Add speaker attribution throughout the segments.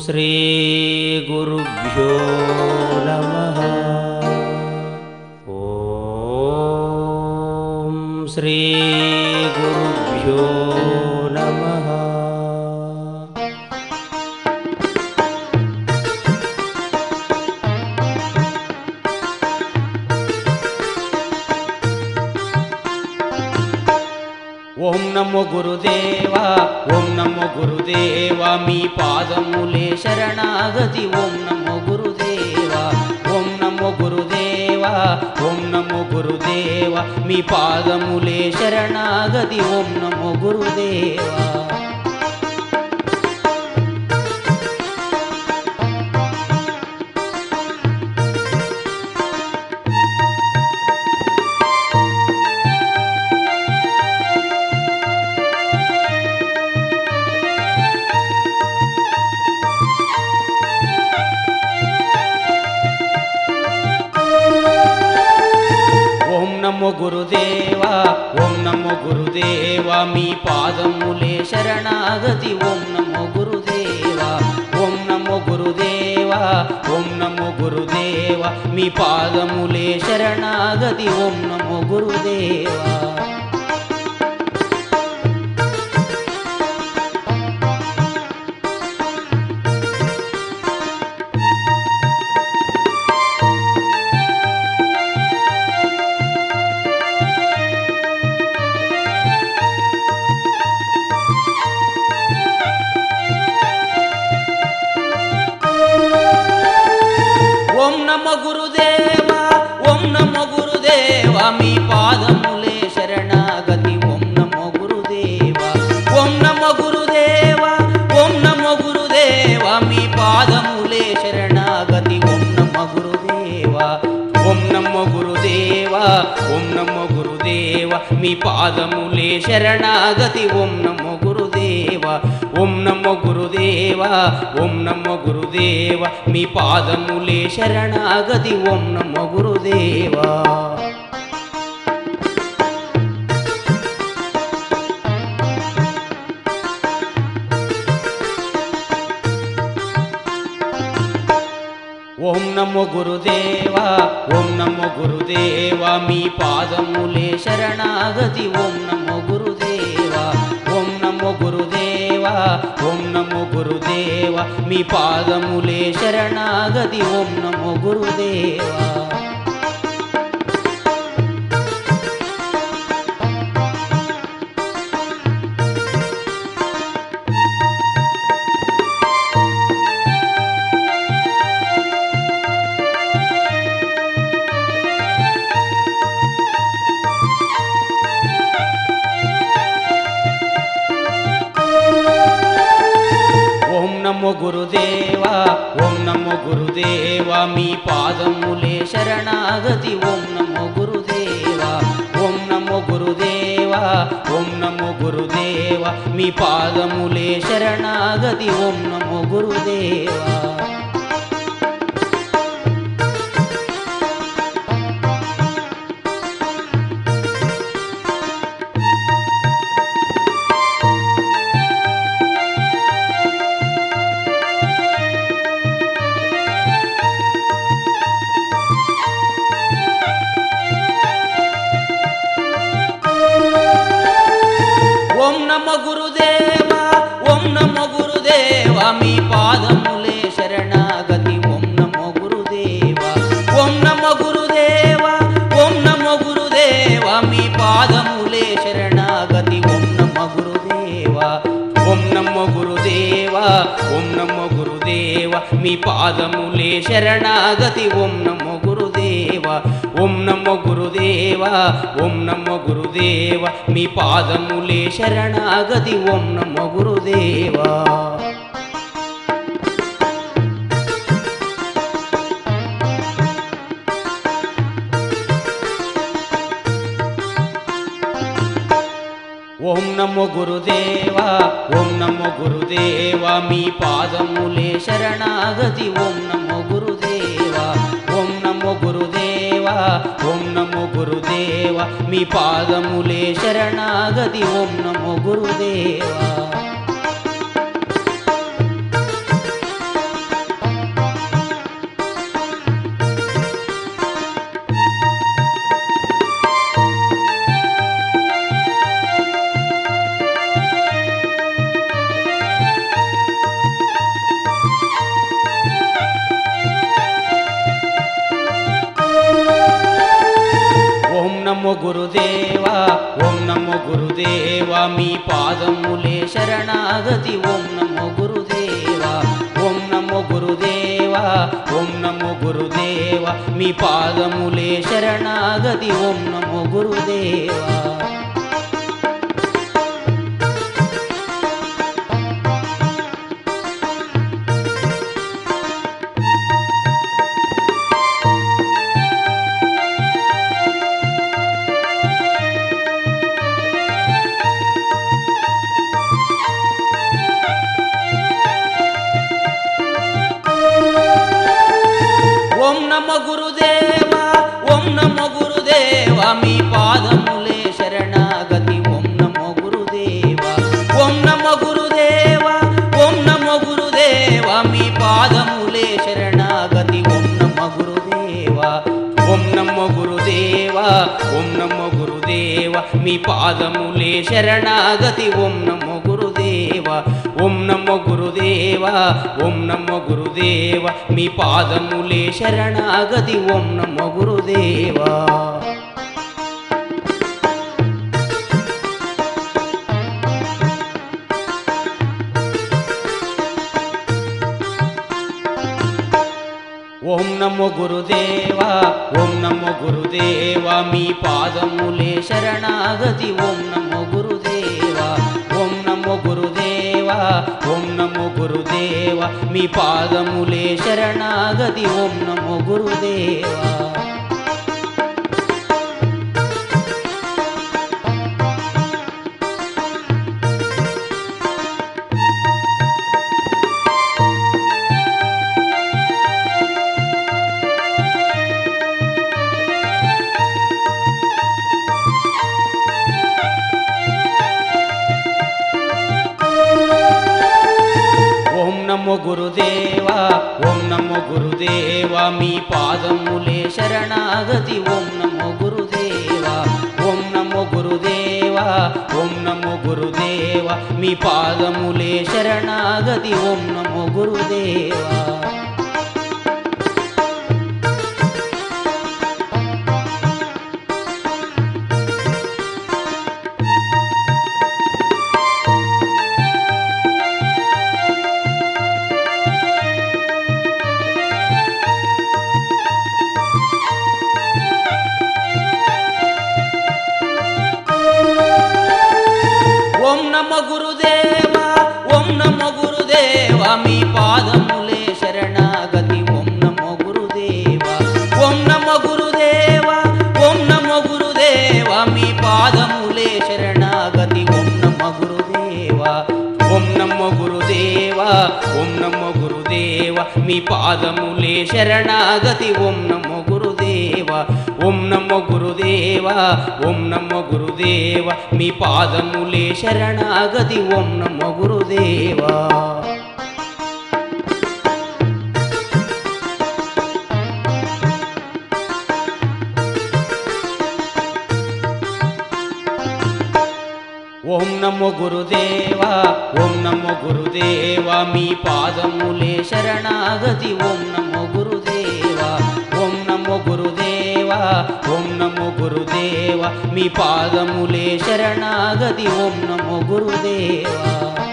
Speaker 1: श्रीगुरुभ्यो नमः ॐ श्रीगुरुभ्यो नमः ఓం నమో గురుదేవా ఓం నమో గురుదేవా మీ పాదములే శరణాగతి ఓం నమో గురుదేవా ఓం నమో గురుదేవా ఓం నమో గురుదేవా మీ పాదములే శరణాగతి ఓం నమో గురుదేవా ఓం నమో గురుదేవా ఓం నమో గురుదేవా మీ పాదములే శరణాగతి ఓం నమో గురుదేవా ఓం నమో గురుదేవా ఓం నమో గురుదేవా మీ పాదములే శరణాగతి ఓం నమో గురుదేవా ఓం నమ గురుదేవా ఓం నమ గురుదేవా మీ పాదములే శరణాగతి ఓం నమో గురుదేవా ఓం నమ గురుదేవా ఓం నమ గురుదేవా మీ పాదములే శరణాగతి ఓం నమ గురుదేవా ఓం నమ గురుదేవా ఓం నమ గురుదేవా మీ పాదములే శరణాగతి ఓం నమో గురుదేవా ఓం నమో గురుదేవా ఓం నమో గురుదేవా మీ పాదములే శరణాగతి ఓం నమో గురుదేవా ఓం నమో గురుదేవా ఓం నమో గురుదేవా మీ పాదములే శరణాగతి ఓం నమో గురుదేవా ఓం నమో గురుదేవా ఓం నమో గురుదేవా మీ పాదములే శరణాగతి ఓం నమో గురుదేవా ఓం నమో గురుదేవా ఓం నమో గురుదేవా మీ పాదములే శరణాగతి ఓం నమో గురుదేవా ఓం నమో గురుదేవా ఓం నమో గురుదేవా మీ పాదములే శరణాగతి ఓం నమో గురుదేవా ఓం నమ గురుదేవా ఓం నమ గురుదేవా మీ పాదములే శరణాగతి ఓం నమో గురుదేవా ఓం నమ గురుదేవా ఓం నమ గురుదేవా మీ పాదములే శరణాగతి ఓం నమ గురుదేవా ఓం నమ గురుదేవా ఓం నమ గురుదేవా మీ పాదములే శరణాగతి ఓం నమో గురుదేవా ఓం నమో గురుదేవా ఓం నమో గురుదేవా మీ పాదములే శరణాగతి ఓం నమో గురుదేవా ఓం నమో గురుదేవా ఓం నమో గురుదేవా మీ పాదములే శరణాగతి ఓం నమో గురుదేవా ఓం నమో గురుదేవా ఓం నమో గురుదేవా మీ పాదములే శరణాగతి ఓం నమో గురుదేవా నమో గురుదేవా ఓం నమో గురుదేవా మీ పాదములే శరణాగతి ఓం నమో గురుదేవా ఓం నమో గురుదేవా ఓం నమో గురుదేవా మీ పాదములే శరణాగతి ఓం నమో గురుదేవా ఓం నమ గురుదేవా ఓం నమ గురుదేవా మీ పాదములే శరణాగతి ఓం నమో గురుదేవా ఓం నమ గురుదేవా ఓం నమ గురుదేవా మీ పాదములే శరణాగతి ఓం నమ గురుదేవా ఓం నమ గురుదేవా ఓం నమ గురుదేవా మీ పాదములే శరణాగతి ఓం నమో గురుదేవా ఓం నమో గురుదేవా ఓం నమో గురుదేవా మీ పాదములే శరణాగతి ఓం నమో గురుదేవా ఓం నమో గురుదేవా ఓం నమో గురుదేవా మీ పాదములే శరణాగతి ఓం నమో గురుదేవా ఓం నమో గురుదేవా ఓం నమో గురుదేవా మీ పాదములే శరణాగతి ఓం నమో గురుదేవా ఓం నమో గురుదేవా ఓం నమో గురుదేవా మీ పాదములే శరణాగతి ఓం నమో గురుదేవా ఓం నమో గురుదేవా ఓం నమో గురుదేవా మీ పాదములే శరణాగతి ఓం నమో గురుదేవా ఓం నమ గురుదేవా ఓం నమ గురుదేవా మీ పాదములే శరణాగతి ఓం నమో గురుదేవా ఓం నమ గురుదేవా ఓం నమ గురుదేవా మీ పాదములే శరణాగతి ఓం నమ గురుదేవా ఓం నమ గురుదేవా ఓం నమ గురుదేవా మీ పాదములే శరణాగతి ఓం నమో గురుదేవా ఓం నమో గురుదేవా ఓం నమో గురుదేవా మీ పాదములే శరణాగతి ఓం నమో గురుదేవా ఓం నమో గురుదేవా ఓం నమో గురుదేవా మీ పాదములే శరణాగతి ఓం నమో గురుదేవా ఓం నమో గురుదేవా ఓం నమో గురుదేవా మీ పాదములే శరణాగతి ఓం నమో గురుదేవా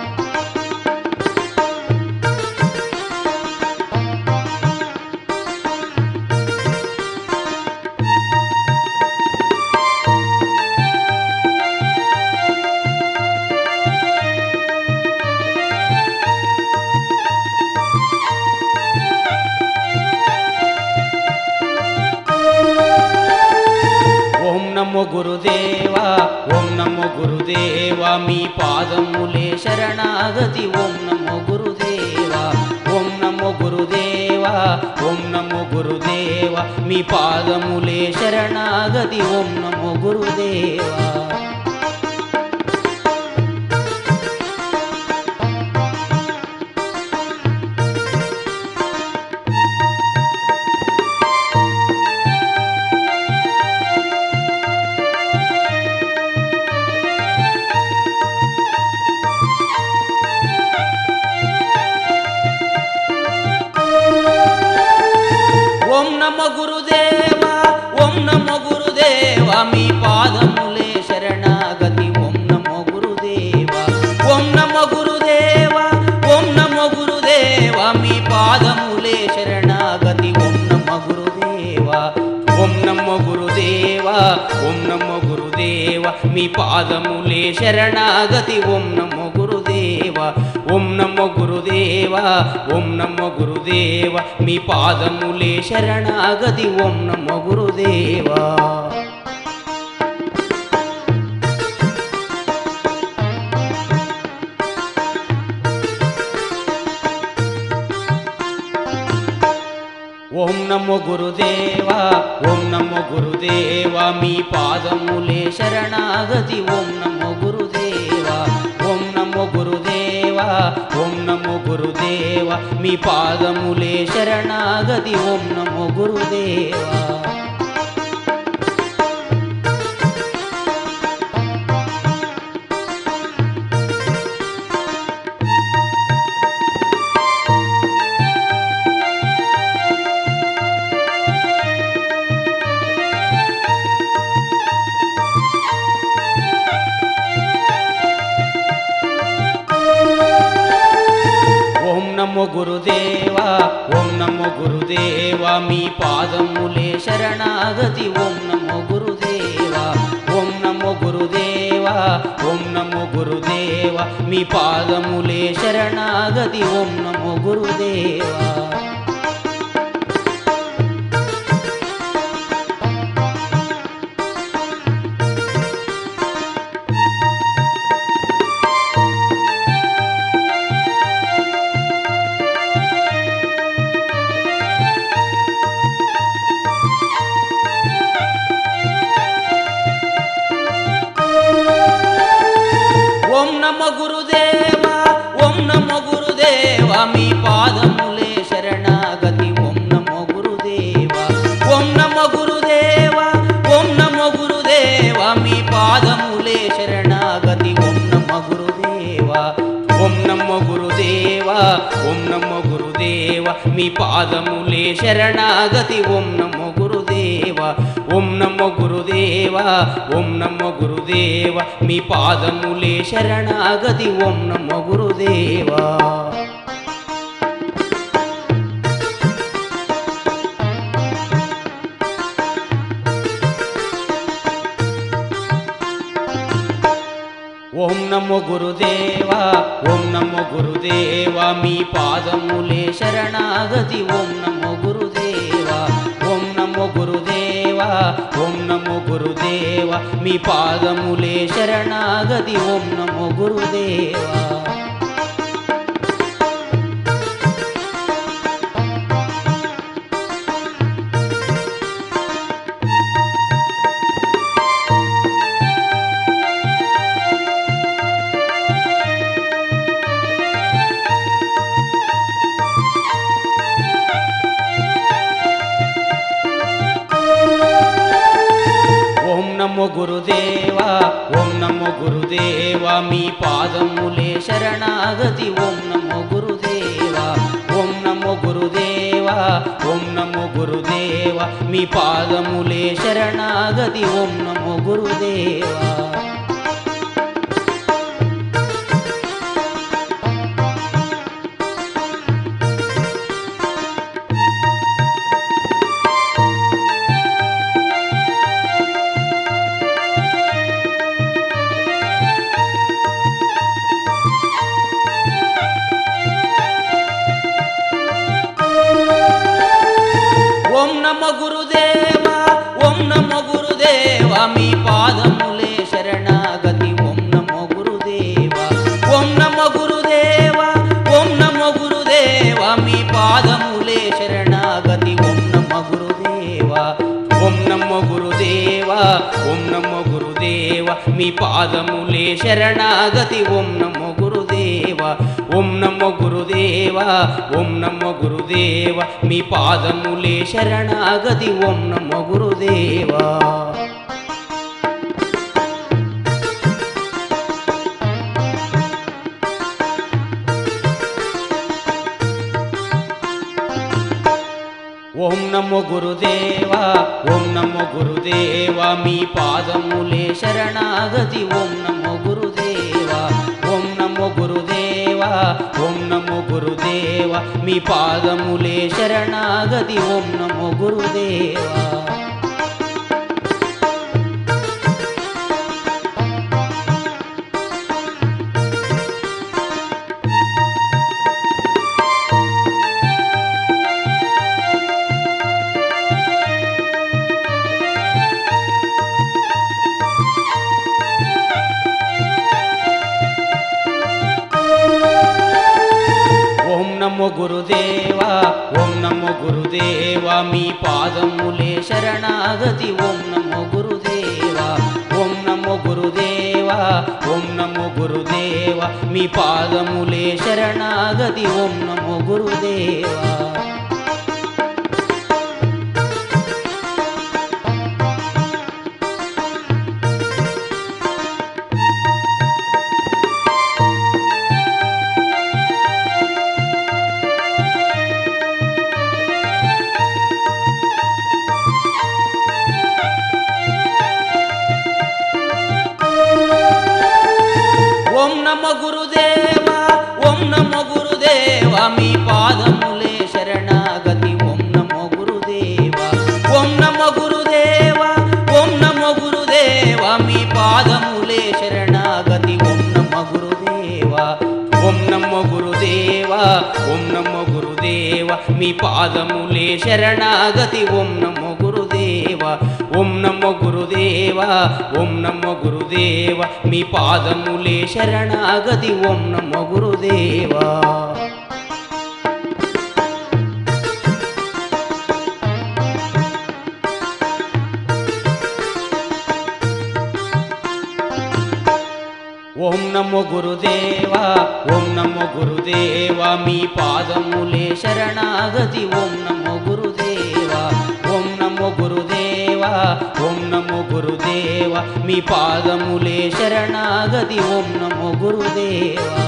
Speaker 1: ఓం నమో గురుదేవా ఓం నమో గురుదేవా మీ పాదములే శరణాగతి ఓం నమో గురుదేవా ఓం నమో గురుదేవా ఓం నమో గురుదేవా మీ పాదములే శరణాగతి ఓం నమో గురుదేవా ఓం నమ గురుదేవా ఓం నమ గురుదేవా మీ పా ఓం నమో గురుదేవ మీ పాదములే శరణాగతి ఓం నమో గురుదేవ ఓం నమో గురుదేవ ఓం నమో గురుదేవ మీ పాదములే శరణాగతి ఓం నమో గురుదేవా ఓం నమో గురుదేవా ఓం నమో గురుదేవా మీ పాదములే శరణాగతి ఓం నమో గురుదేవా ఓం నమో గురుదేవా ఓం నమో గురుదేవా మీ పాదములే శరణాగతి ఓం నమో గురుదేవా ఓం నమో గురుదేవా ఓం నమో గురుదేవా మీ పాదములే శరణాగతి ఓం నమో గురుదేవా ఓం నమో గురుదేవా ఓం నమో గురుదేవా మీ పాదములే శరణాగతి ఓం నమో గురుదేవా ఓం నమ గురుదేవా ఓం నమ గురుదేవా మీ పాదములే శరణాగతి ఓం నమో గురుదేవా ఓం నమ గురుదేవా ఓం నమ గురుదేవా మీ పాదములే శరణాగతి ఓం నమ గురుదేవా ఓం నమ గురుదేవా ఓం నమ గురుదేవా మీ పాదములే శరణాగతి ఓం నమో గురుదేవా ఓం నమో గురుదేవా ఓం నమో గురుదేవా మీ పాదములే శరణాగతి ఓం నమో గురుదేవా ఓం నమో గురుదేవా ఓం నమో గురుదేవా మీ పాదములే శరణాగతి ఓం నమో గురుదేవా ఓం నమో గురుదేవా ఓం నమో గురుదేవా మీ పాదములే శరణాగతి ఓం నమో గురుదేవా ఓం నమో గురుదేవా ఓం నమో గురుదేవా మీ పాదములే శరణాగతి ఓం నమో గురుదేవా ఓం నమో గురుదేవా ఓం నమో గురుదేవా మీ పాదములే శరణాగతి ఓం నమో గురుదేవా ఓం నమ గురుదేవా ఓం నమ గురుదేవా మీ పాదములే శరణాగతి ఓం నమో గురుదేవా ఓం నమ గురుదేవా ఓం నమ గురుదేవా మీ పాదములే శరణాగతి ఓం నమ గురుదేవా ఓం నమ గురుదేవా ఓం నమ గురుదేవా మీ పాదములే శరణాగతి ఓం నమో గురుదేవా ఓం నమో గురుదేవా ఓం నమో గురుదేవా మీ పాదములే శరణాగతి ఓం నమో గురుదేవా ఓం నమో గురుదేవా ఓం నమో గురుదేవా మీ పాదములే శరణాగతి ఓం నమో గురుదేవా ఓం నమో గురుదేవా ఓం నమో గురుదేవా మీ పాదములే శరణాగతి ఓం నమో గురుదేవా నమో గురుదేవా ఓం నమో గురుదేవా మీ పాదములే శరణాగతి ఓం నమో గురుదేవా ఓం నమో గురుదేవా ఓం నమో గురుదేవా మీ పాదములే శరణాగతి ఓం నమో గురుదేవా ఓం నమ గురుదేవా ఓం నమ గురుదేవా మీ పాదములే శరణాగతి ఓం నమో గురుదేవా ఓం నమ గురుదేవా ఓం నమ గురుదేవా మీ పాదములే శరణాగతి ఓం నమ గురుదేవా ఓం నమ గురుదేవా ఓం నమ గురుదేవా మీ పాదములే శరణాగతి ఓం నమో గురుదేవా ఓం నమో గురుదేవా ఓం నమో గురుదేవా మీ పాదములే శరణాగతి ఓం నమో గురుదేవా ఓం నమో గురుదేవా ఓం నమో గురుదేవా మీ పాదములే శరణాగతి ఓం నమో గురుదేవా ఓం నమో గురుదేవా ఓం నమో గురుదేవా మీ పాదములే శరణాగతి ఓం నమో గురుదేవా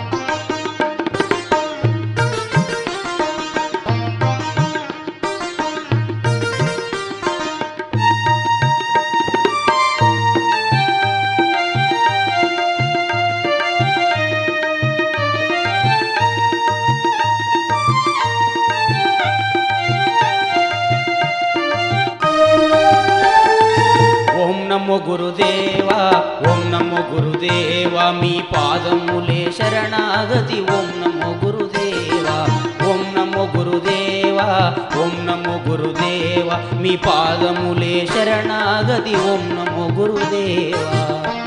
Speaker 1: ఓం నమో గురుదేవా ఓం నమో గురుదేవా మీ పాదములే శరణాగతి ఓం నమో గురుదేవా ఓం నమో గురుదేవా ఓం నమో గురుదేవా మీ పాదములే శరణాగతి ఓం నమో గురుదేవా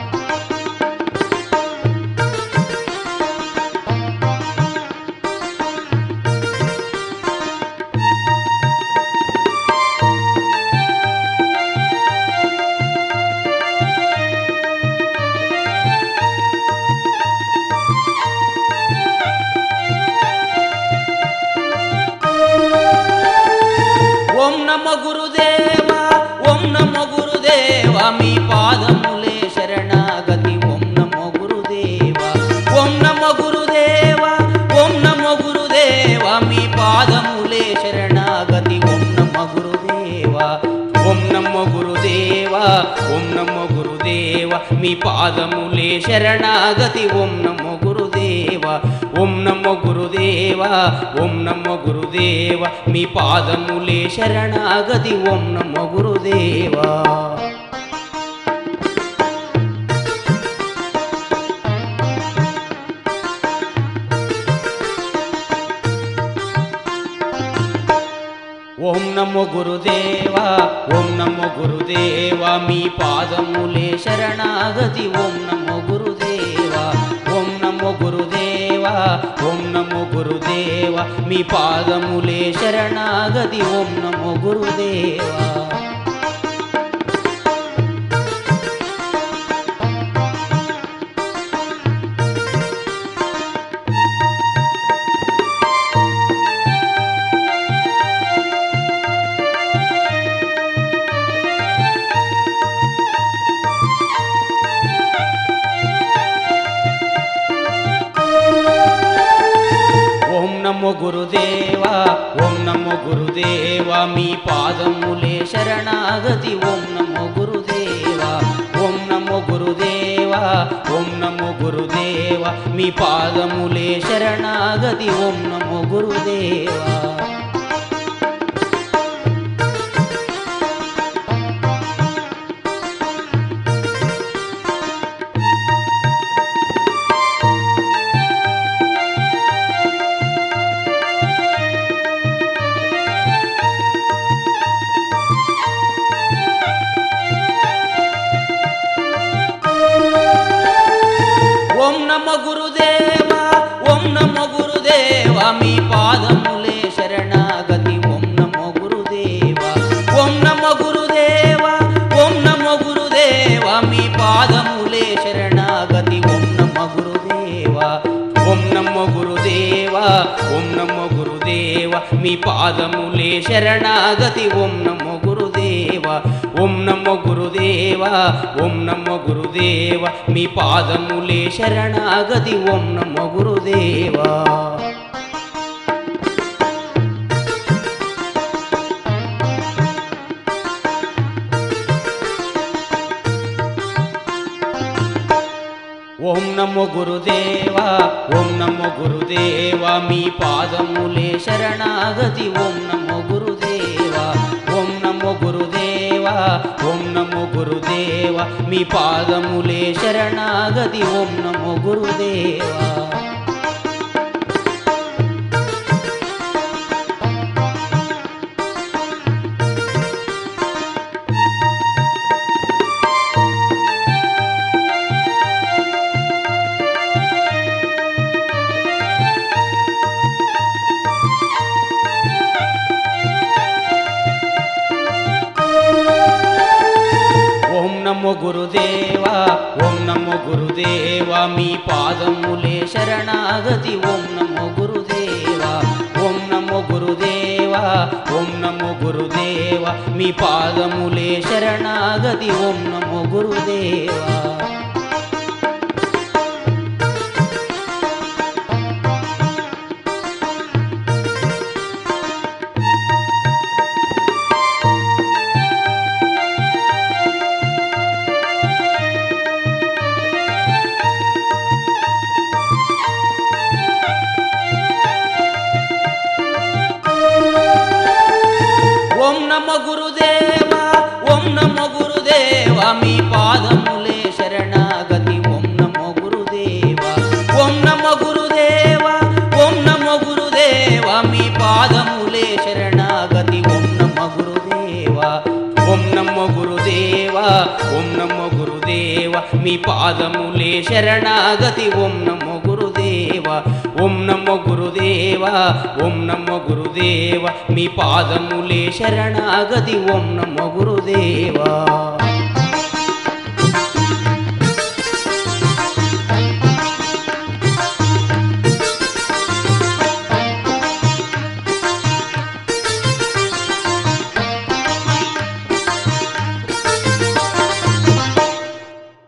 Speaker 1: ఓం నమ గురుదేవా ఓం నమ గురుదేవా మీ పాదములే శరణాగతి ఓం నమో గురుదేవా ఓం నమ గురుదేవా ఓం నమ గురుదేవా మీ పాదములే శరణాగతి ఓం నమ గురుదేవా ఓం నమ గురుదేవా ఓం నమ గురుదేవా మీ పాదములే శరణాగతి ఓం నమో గురుదేవా ఓం నమో గురుదేవా ఓం నమో గురుదేవా మీ పాదములే శరణాగతి ఓం నమో గురుదేవా ఓం నమో గురుదేవా ఓం నమో గురుదేవా మీ పాదములే శరణాగతి ఓం నమో గురుదేవా ఓం నమో గురుదేవా ఓం నమో గురుదేవా మీ పాదములే శరణాగతి ఓం నమో గురుదేవా ఓం నమో గురుదేవా ఓం నమో గురుదేవా మీ పాదములే శరణాగతి ఓం నమో గురుదేవా ఓం నమో గురుదేవా ఓం నమో గురుదేవా మీ పాదములే శరణాగతి ఓం నమో గురుదేవా ఓం నమ గురుదేవా ఓం నమ గురుదేవా మీ ఓం నమో గురుదేవ మీ పాదములే శరణాగతి ఓం నమో గురుదేవ ఓం నమో గురుదేవ ఓం నమో గురుదేవ మీ పాదములే శరణాగతి ఓం నమో గురుదేవా ఓం నమో గురుదేవా ఓం నమో గురుదేవా మీ పాదములే శరణాగతి ఓం నమో గురుదేవా ఓం నమో గురుదేవా ఓం నమో గురుదేవా మీ పాదములే శరణాగతి ఓం నమో గురుదేవా ఓం నమో గురుదేవా ఓం నమో గురుదేవా మీ పాదములే శరణాగతి ఓం నమో గురుదేవా ఓం నమో గురుదేవా ఓం నమో గురుదేవా మీ పాదములే శరణాగతి ఓం నమో గురుదేవా ఓం నమ గురుదేవా ఓం నమ గురుదేవా మీ పాదములే శరణాగతి ఓం నమో గురుదేవా ఓం నమ గురుదేవా ఓం నమ గురుదేవా మీ పాదములే శరణాగతి ఓం నమ గురుదేవా ఓం నమ గురుదేవా ఓం నమ గురుదేవా మీ పాదములే శరణాగతి ఓం నమో గురుదేవా ఓం నమో గురుదేవా ఓం నమో గురుదేవా మీ పాదములే శరణాగతి ఓం నమో గురుదేవా